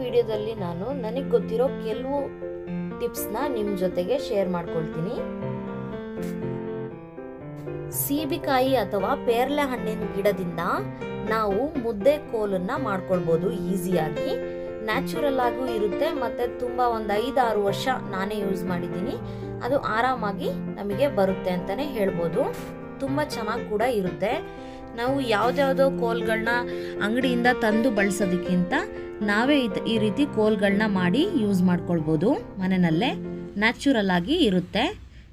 ವಿಡಿಯೋದಲ್ಲಿ ನಾನು ನನಗೆ ಗೊತ್ತಿರೋ ಕೆಲವು ಟಿಪ್ಸ್ನ ನಿಮ್ಮ ಜೊತೆಗೆ ಶೇರ್ ಮಾಡ್ಕೊಳ್ತೀನಿ ಸೀಬೆಕಾಯಿ ಅಥವಾ ಪೇರ್ಲೆ ಹಣ್ಣಿನ ಗಿಡದಿಂದ ನಾವು ಮುದ್ದೆ ಕೋಲನ್ನ ಮಾಡ್ಕೊಳ್ಬೋದು ಈಸಿಯಾಗಿ ನ್ಯಾಚುರಲ್ ಆಗೂ ಇರುತ್ತೆ ಮತ್ತೆ ತುಂಬಾ ಒಂದು ಐದಾರು ವರ್ಷ ನಾನೇ ಯೂಸ್ ಮಾಡಿದ್ದೀನಿ ಅದು ಆರಾಮಾಗಿ ನಮಗೆ ಬರುತ್ತೆ ಅಂತಾನೆ ಹೇಳ್ಬೋದು ತುಂಬ ಚೆನ್ನಾಗಿ ಕೂಡ ಇರುತ್ತೆ ನಾವು ಯಾವ್ದ್ಯಾವ್ದೋ ಕೋಲ್ಗಳನ್ನ ಅಂಗಡಿಯಿಂದ ತಂದು ಬಳಸೋದಕ್ಕಿಂತ ನಾವೇ ಇದ್- ಈ ರೀತಿ ಕೋಲ್ಗಳನ್ನ ಮಾಡಿ ಯೂಸ್ ಮಾಡ್ಕೊಳ್ಬೋದು ಮನೆಯಲ್ಲೇ ನ್ಯಾಚುರಲ್ ಆಗಿ ಇರುತ್ತೆ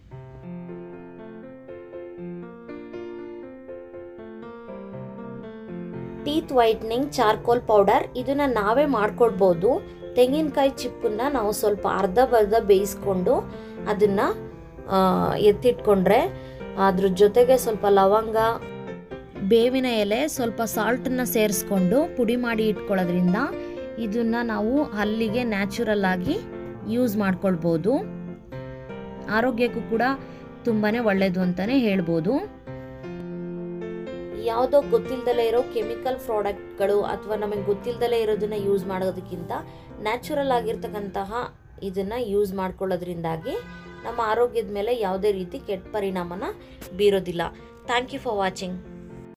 ಟೀತ್ ವೈಟ್ನಿಂಗ್ ಚಾರ್ಕೋಲ್ ಪೌಡರ್ ಇದನ್ನ ನಾವೇ ಮಾಡ್ಕೊಳ್ಬೋದು ತೆಂಗಿನಕಾಯಿ ಚಿಪ್ಪನ್ನ ನಾವು ಸ್ವಲ್ಪ ಅರ್ಧ ಬರ್ಧ ಬೇಯಿಸ್ಕೊಂಡು ಅದನ್ನ ಆ, ಎತ್ತಿಟ್ಕೊಂಡ್ರೆ ಅದ್ರ ಜೊತೆಗೆ ಸ್ವಲ್ಪ ಲವಂಗ ಬೇವಿನ ಎಲೆ ಸ್ವಲ್ಪ ಸಾಲ್ಟನ್ನ ಸೇರಿಸ್ಕೊಂಡು ಪುಡಿ ಮಾಡಿ ಇಟ್ಕೊಳ್ಳೋದ್ರಿಂದ ಇದನ್ನ ನಾವು ಹಲ್ಲಿಗೆ ನ್ಯಾಚುರಲ್ ಆಗಿ ಯೂಸ್ ಮಾಡ್ಕೊಳ್ಬೋದು ಆರೋಗ್ಯಕ್ಕೂ ಕೂಡ ತುಂಬಾ ಒಳ್ಳೆಯದು ಅಂತಲೇ ಹೇಳ್ಬೋದು ಯಾವುದೋ ಗೊತ್ತಿಲ್ದಲೇ ಇರೋ ಕೆಮಿಕಲ್ ಪ್ರಾಡಕ್ಟ್ಗಳು ಅಥವಾ ನಮಗೆ ಗೊತ್ತಿಲ್ದಲೇ ಇರೋದನ್ನ ಯೂಸ್ ಮಾಡೋದಕ್ಕಿಂತ ನ್ಯಾಚುರಲ್ ಆಗಿರ್ತಕ್ಕಂತಹ ಇದನ್ನ ಯೂಸ್ ಮಾಡ್ಕೊಳ್ಳೋದ್ರಿಂದಾಗಿ ನಮ್ಮ ಆರೋಗ್ಯದ ಮೇಲೆ ಯಾವುದೇ ರೀತಿ ಕೆಟ್ಟ ಪರಿಣಾಮನ ಬೀರೋದಿಲ್ಲ ಥ್ಯಾಂಕ್ ಯು ಫಾರ್ ವಾಚಿಂಗ್